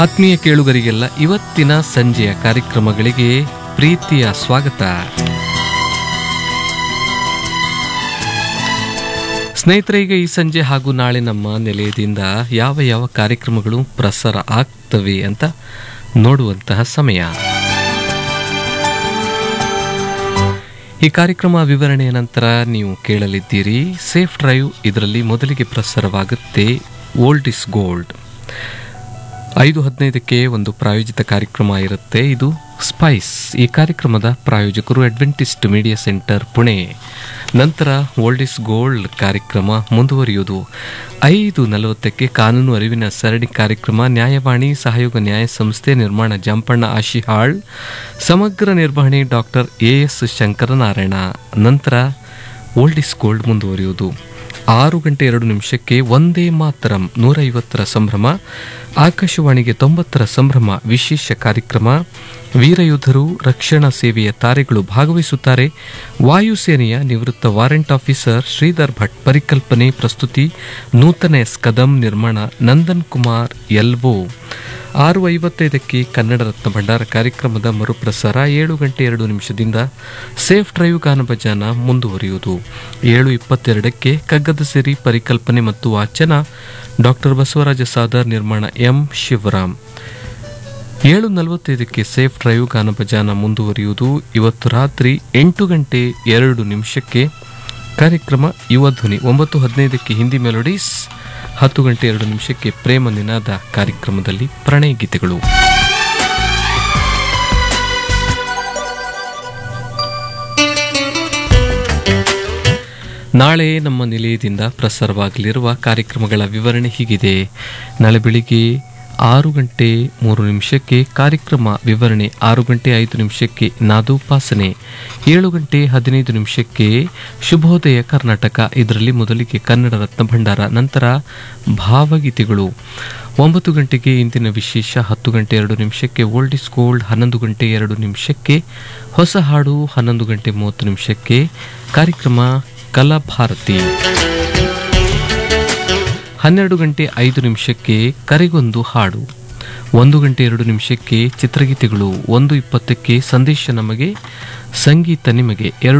ಆತ್ಮೀಯ ಕೇಳುಗರಿಗೆಲ್ಲ ಇವತ್ತಿನ ಸಂಜೆಯ ಕಾರ್ಯಕ್ರಮಗಳಿಗೆ ಪ್ರೀತಿಯ ಸ್ವಾಗತ ಸ್ನೇಹಿತರೆ ಈಗ ಈ ಸಂಜೆ ಹಾಗೂ ನಾಳೆ ನಮ್ಮ ನಿಲಯದಿಂದ ಯಾವ ಯಾವ ಕಾರ್ಯಕ್ರಮಗಳು ಪ್ರಸಾರ ಆಗ್ತವೆ ಅಂತ ನೋಡುವಂತಹ ಸಮಯ ಈ ಕಾರ್ಯಕ್ರಮ ವಿವರಣೆಯ ನಂತರ ನೀವು ಕೇಳಲಿದ್ದೀರಿ ಸೇಫ್ ಡ್ರೈವ್ ಇದರಲ್ಲಿ ಮೊದಲಿಗೆ ಪ್ರಸಾರವಾಗುತ್ತೆ ಓಲ್ಡ್ ಇಸ್ ಗೋಲ್ಡ್ ಐದು ಹದಿನೈದಕ್ಕೆ ಒಂದು ಪ್ರಾಯೋಜಿತ ಕಾರ್ಯಕ್ರಮ ಇರುತ್ತೆ ಇದು ಸ್ಪೈಸ್ ಈ ಕಾರ್ಯಕ್ರಮದ ಪ್ರಾಯೋಜಕರು ಅಡ್ವೆಂಟಿಸ್ಟ್ ಮೀಡಿಯಾ ಸೆಂಟರ್ ಪುಣೆ ನಂತರ ಓಲ್ಡ್ ಇಸ್ ಗೋಲ್ಡ್ ಕಾರ್ಯಕ್ರಮ ಮುಂದುವರಿಯುವುದು ಐದು ನಲವತ್ತಕ್ಕೆ ಕಾನೂನು ಅರಿವಿನ ಸರಣಿ ಕಾರ್ಯಕ್ರಮ ನ್ಯಾಯವಾಣಿ ಸಹಯೋಗ ನ್ಯಾಯ ಸಂಸ್ಥೆ ನಿರ್ಮಾಣ ಜಂಪಣ್ಣ ಆಶಿಹಾಳ್ ಸಮಗ್ರ ನಿರ್ವಹಣೆ ಡಾಕ್ಟರ್ ಎ ಎಸ್ ಶಂಕರನಾರಾಯಣ ನಂತರ ಓಲ್ಡ್ ಇಸ್ ಗೋಲ್ಡ್ ಮುಂದುವರಿಯುವುದು ಆರು ಗಂಟೆ ಎರಡು ನಿಮಿಷಕ್ಕೆ ಒಂದೇ ಮಾತರಂ ನೂರೈವತ್ತರ ಸಂಭ್ರಮ ಆಕಾಶವಾಣಿಗೆ ತೊಂಬತ್ತರ ಸಂಭ್ರಮ ವಿಶೇಷ ಕಾರ್ಯಕ್ರಮ ವೀರಯೋಧರು ರಕ್ಷಣಾ ಸೇವೆಯ ತಾರೆಗಳು ಭಾಗವಹಿಸುತ್ತಾರೆ ವಾಯುಸೇನೆಯ ನಿವೃತ್ತ ವಾರೆಂಟ್ ಆಫೀಸರ್ ಶ್ರೀಧರ್ ಭಟ್ ಪರಿಕಲ್ಪನೆ ಪ್ರಸ್ತುತಿ ನೂತನ ಎಸ್ ಕದಂ ನಿರ್ಮಾಣ ನಂದನ್ ಕುಮಾರ್ ಎಲ್ವೋ ಆರು ಐವತ್ತೈದಕ್ಕೆ ಕನ್ನಡ ರತ್ನ ಭಂಡಾರ ಕಾರ್ಯಕ್ರಮದ ಮರುಪ್ರಸಾರ ಏಳು ಗಂಟೆ ಎರಡು ನಿಮಿಷದಿಂದ ಸೇಫ್ ಡ್ರೈವ್ ಗಾನಭಜಾನ ಮುಂದುವರಿಯುವುದು ಏಳು ಇಪ್ಪತ್ತೆರಡಕ್ಕೆ ಕಗ್ಗದ ಸಿರಿ ಪರಿಕಲ್ಪನೆ ಮತ್ತು ವಾಚನ ಡಾಕ್ಟರ್ ಬಸವರಾಜ ಸಾದರ್ ನಿರ್ಮಾಣ ಎಂ ಶಿವರಾಮ್ ಏಳು ನಲವತ್ತೈದಕ್ಕೆ ಸೇಫ್ ಡ್ರೈವ್ ಗಾನಭಜಾನ ಮುಂದುವರಿಯುವುದು ಇವತ್ತು ರಾತ್ರಿ ಎಂಟು ಗಂಟೆ ಎರಡು ನಿಮಿಷಕ್ಕೆ ಕಾರ್ಯಕ್ರಮ ಯುವ ಧ್ವನಿ ಒಂಬತ್ತು ಹದಿನೈದಕ್ಕೆ ಹಿಂದಿ ಮೆಲೋಡೀಸ್ ಹತ್ತು ಗಂಟೆ ಎರಡು ನಿಮಿಷಕ್ಕೆ ಪ್ರೇಮ ನಿನಾದ ಕಾರ್ಯಕ್ರಮದಲ್ಲಿ ಪ್ರಣಯ ಗೀತೆಗಳು ನಾಳೆ ನಮ್ಮ ನಿಲಯದಿಂದ ಪ್ರಸಾರವಾಗಲಿರುವ ಕಾರ್ಯಕ್ರಮಗಳ ವಿವರಣೆ ಹೀಗಿದೆ ನಾಳೆ ಬೆಳಿಗ್ಗೆ ಆರು ಗಂಟೆ ಮೂರು ನಿಮಿಷಕ್ಕೆ ಕಾರ್ಯಕ್ರಮ ವಿವರಣೆ ಆರು ಗಂಟೆ ಐದು ನಿಮಿಷಕ್ಕೆ ನಾದೋಪಾಸನೆ ಏಳು ಗಂಟೆ ಹದಿನೈದು ನಿಮಿಷಕ್ಕೆ ಶುಭೋದಯ ಕರ್ನಾಟಕ ಇದರಲ್ಲಿ ಮೊದಲಿಗೆ ಕನ್ನಡ ರತ್ನ ಭಂಡಾರ ನಂತರ ಭಾವಗೀತೆಗಳು ಒಂಬತ್ತು ಗಂಟೆಗೆ ಇಂದಿನ ವಿಶೇಷ ಹತ್ತು ಗಂಟೆ ಎರಡು ನಿಮಿಷಕ್ಕೆ ಓಲ್ಡ್ ಇಸ್ ಗೋಲ್ಡ್ ಹನ್ನೊಂದು ಗಂಟೆ ಎರಡು ನಿಮಿಷಕ್ಕೆ ಹೊಸ ಹಾಡು ಹನ್ನೊಂದು ಗಂಟೆ ಮೂವತ್ತು ನಿಮಿಷಕ್ಕೆ ಕಾರ್ಯಕ್ರಮ ಕಲಾಭಾರತಿ ಹನ್ನೆರಡು ಗಂಟೆ ಐದು ನಿಮಿಷಕ್ಕೆ ಕರೆಗೊಂದು ಹಾಡು ಒಂದು ಗಂಟೆ ಎರಡು ನಿಮಿಷಕ್ಕೆ ಚಿತ್ರಗೀತೆಗಳು ಒಂದು ಇಪ್ಪತ್ತಕ್ಕೆ ಸಂದೇಶ ನಮಗೆ ಸಂಗೀತ ನಿಮಗೆ ಎರಡು